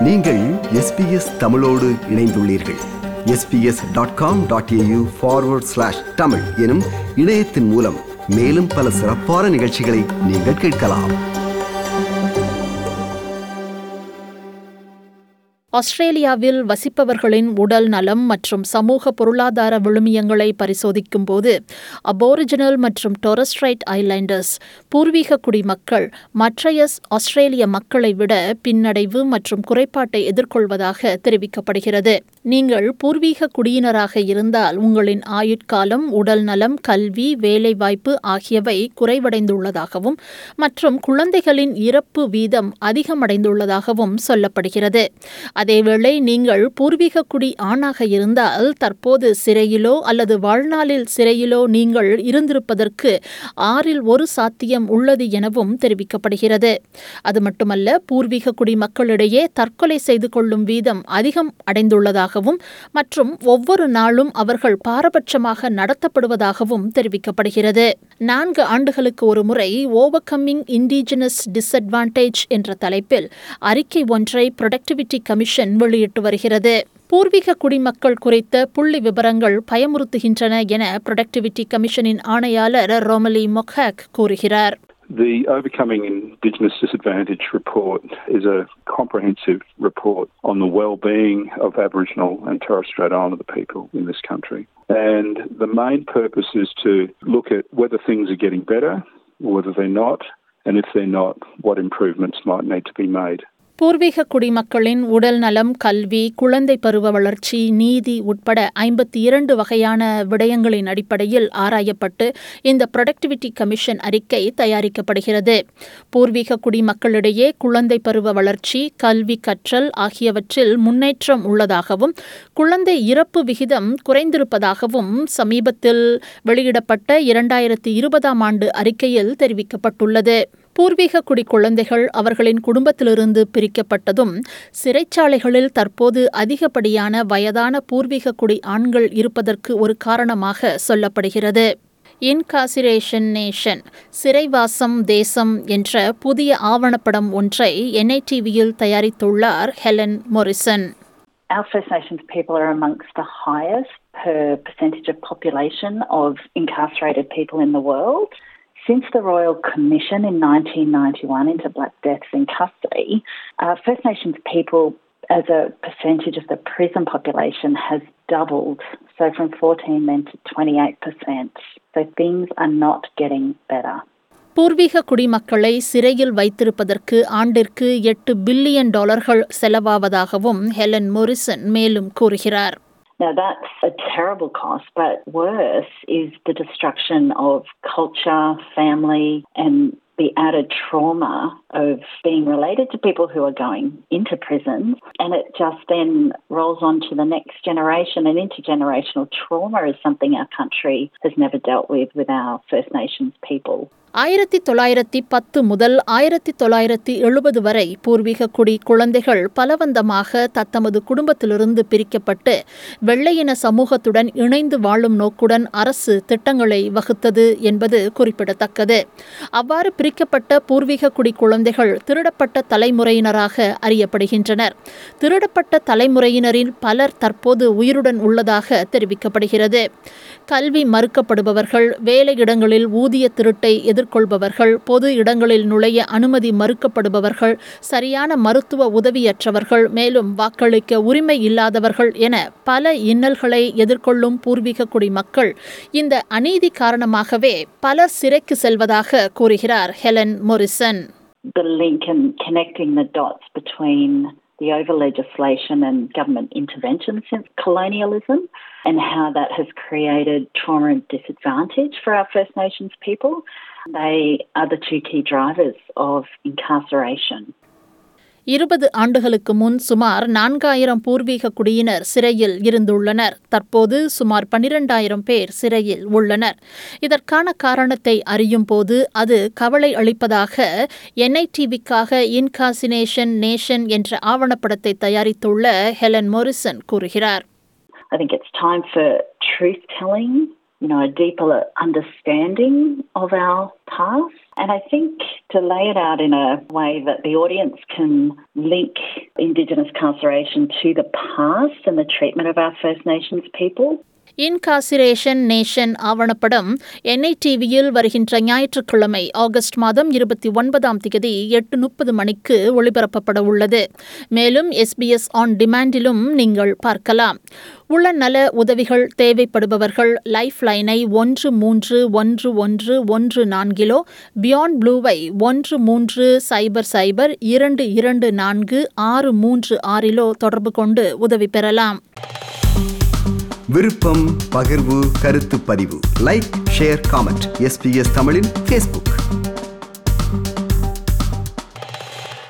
நீங்கள் எஸ்பிஎஸ் தமிழோடு இணைந்துள்ளீர்கள் SBS dot com dot AU forward slash Tamil எனும் இணையத்தின் மூலம் மேலும் பல சிறப்பான நிகழ்ச்சிகளை நீங்கள் கேட்கலாம் ஆஸ்திரேலியாவில் வசிப்பவர்களின் உடல் நலம் மற்றும் சமூக பொருளாதார விழுமியங்களை பரிசோதிக்கும் போது அபோரிஜினல் மற்றும் டொரஸ்ட்ரைட் ஐலாண்டர்ஸ் பூர்வீக குடிமக்கள் மற்றைய ஆஸ்திரேலிய மக்களை விட பின்னடைவு மற்றும் குறைபாட்டை எதிர்கொள்வதாக தெரிவிக்கப்படுகிறது நீங்கள் பூர்வீக குடியினராக இருந்தால் உங்களின் ஆயுட்காலம் உடல் நலம் கல்வி வேலைவாய்ப்பு ஆகியவை குறைவடைந்துள்ளதாகவும் மற்றும் குழந்தைகளின் இறப்பு வீதம் அதிகமடைந்துள்ளதாகவும் சொல்லப்படுகிறது அதேவேளை நீங்கள் பூர்வீக குடி ஆணாக இருந்தால் தற்போது சிறையிலோ அல்லது வாழ்நாளில் சிறையிலோ நீங்கள் இருந்திருப்பதற்கு ஆறில் ஒரு சாத்தியம் உள்ளது எனவும் தெரிவிக்கப்படுகிறது அது மட்டுமல்ல பூர்வீக குடி மக்களிடையே தற்கொலை செய்து கொள்ளும் வீதம் அதிகம் அடைந்துள்ளதாகவும் மற்றும் ஒவ்வொரு நாளும் அவர்கள் பாரபட்சமாக நடத்தப்படுவதாகவும் தெரிவிக்கப்படுகிறது நான்கு ஆண்டுகளுக்கு ஒரு முறை ஓவர் கம்மிங் இண்டிஜினஸ் டிஸ்அட்வான்டேஜ் என்ற தலைப்பில் அறிக்கை ஒன்றை ப்ரொடக்டிவிட்டி கமிஷன் வெளியிட்டு வருகிறது பூர்வீக குடிமக்கள் குறித்த புள்ளி விவரங்கள் பயமுறுத்துகின்றன என ப்ரொடக்டிவிட்டி கமிஷனின் ஆணையாளர் ரோமலி மொஹாக் கூறுகிறார் The Overcoming Indigenous Disadvantage report is a comprehensive report on the well-being of Aboriginal and Torres Strait Islander people in this country. And the main purpose is to look at whether things are getting better, whether they're not, and if they're not, what improvements might need to be made. பூர்வீக குடிமக்களின் உடல் நலம் கல்வி குழந்தை பருவ வளர்ச்சி நீதி உட்பட ஐம்பத்தி இரண்டு வகையான விடயங்களின் அடிப்படையில் ஆராயப்பட்டு இந்த ப்ரொடக்டிவிட்டி கமிஷன் அறிக்கை தயாரிக்கப்படுகிறது பூர்வீக குடிமக்களிடையே குழந்தை பருவ வளர்ச்சி கல்வி கற்றல் ஆகியவற்றில் முன்னேற்றம் உள்ளதாகவும் குழந்தை இறப்பு விகிதம் குறைந்திருப்பதாகவும் சமீபத்தில் வெளியிடப்பட்ட இரண்டாயிரத்தி இருபதாம் ஆண்டு அறிக்கையில் தெரிவிக்கப்பட்டுள்ளது பூர்வீக குடி குழந்தைகள் அவர்களின் குடும்பத்திலிருந்து பிரிக்கப்பட்டதும் சிறைச்சாலைகளில் தற்போது அதிகப்படியான வயதான பூர்வீக குடி ஆண்கள் இருப்பதற்கு ஒரு காரணமாக சொல்லப்படுகிறது இன்காசிரேஷன் நேஷன் சிறைவாசம் தேசம் என்ற புதிய ஆவணப்படம் ஒன்றை என்ஐடிவியில் தயாரித்துள்ளார் Helen Morrison Our First Nations people are amongst the highest per percentage of population of incarcerated people in the world. Since the Royal Commission in 1991 into Black Deaths in custody, uh, First Nations people as a percentage of the prison population has doubled. So from 14 then to 28%. So things are not getting better. பூர்வீக குடிமக்களை சிறையில் வைத்திருப்பதற்கு ஆண்டிற்கு எட்டு billion டாலர்கள் செலவாவதாகவும் Helen Morrison மேலும் கூறுகிறார் Now, that's a terrible cost, but worse is the destruction of culture, family, and the added trauma of being related to people who are going into prison. And it just then rolls on to the next generation. And intergenerational trauma is something our country has never dealt with with our First Nations people. ஆயிரத்தி தொள்ளாயிரத்தி பத்து முதல் ஆயிரத்தி தொள்ளாயிரத்தி எழுபது வரை பூர்வீக குடி குழந்தைகள் பலவந்தமாக தத்தமது குடும்பத்திலிருந்து பிரிக்கப்பட்டு வெள்ளையின சமூகத்துடன் இணைந்து வாழும் நோக்குடன் அரசு திட்டங்களை வகுத்தது என்பது குறிப்பிடத்தக்கது அவ்வாறு பிரிக்கப்பட்ட பூர்வீக குடி குழந்தைகள் திருடப்பட்ட தலைமுறையினராக அறியப்படுகின்றனர் திருடப்பட்ட தலைமுறையினரில் பலர் தற்போது உயிருடன் உள்ளதாக தெரிவிக்கப்படுகிறது கல்வி மறுக்கப்படுபவர்கள் வேலையிடங்களில் ஊதிய திருட்டை எதிர்கொள்பவர்கள் பொது இடங்களில் நுழைய அனுமதி மறுக்கப்படுபவர்கள் சரியான மருத்துவ உதவியற்றவர்கள் மேலும் வாக்களிக்க உரிமை இல்லாதவர்கள் என பல இன்னல்களை எதிர்கொள்ளும் பூர்வீக குடிமக்கள் இந்த அநீதி காரணமாகவே பலர் சிறைக்கு செல்வதாக கூறுகிறார் Helen Morrison The link and connecting the dots between the over legislation and government intervention since colonialism and how that has created trauma and disadvantage for our First Nations people. They are the two key drivers of incarceration. இருபது ஆண்டுகளுக்கு முன் சுமார் நான்காயிரம் பூர்வீக குடியினர் சிறையில் இருந்துள்ளனர் தற்போது சுமார் பனிரெண்டாயிரம் பேர் சிறையில் உள்ளனர் இதற்கான காரணத்தை அறியும் போது அது கவலை அளிப்பதாக என்ஐடிவிக்காக இன்காசினேஷன் நேஷன் என்ற ஆவணப்படத்தை தயாரித்துள்ள ஹெலன் மொரிசன் கூறுகிறார் I think it's time for truth telling you know, a deeper understanding of our past. And I think to lay it out in a way that the audience can link Indigenous incarceration to the past and the treatment of our First Nations people. Incarceration nation ஆவணப்படம் என்ஐடிவியில் வருகின்ற ஞாயிற்றுக்கிழமை August மாதம் இருபத்தி ஒன்பதாம் தேதி எட்டு முப்பது மணிக்கு ஒளிபரப்பப்பட உள்ளது மேலும் எஸ்பிஎஸ் ஆன் டிமாண்டிலும் நீங்கள் பார்க்கலாம் உளநல உதவிகள் தேவைப்படுபவர்கள் லைஃப் லைனை ஒன்று மூன்று ஒன்று ஒன்று ஒன்று நான்கிலோ பியாண்ட் ப்ளூவை ஒன்று மூன்று சைபர் சைபர் இரண்டு இரண்டு நான்கு ஆறு மூன்று ஆறிலோ தொடர்பு கொண்டு உதவி பெறலாம் விருப்பம் பகிர்வு கருத்து பதிவு லைக் ஷேர் காமெண்ட் எஸ்பிஎஸ் தமிழின் ஃபேஸ்புக்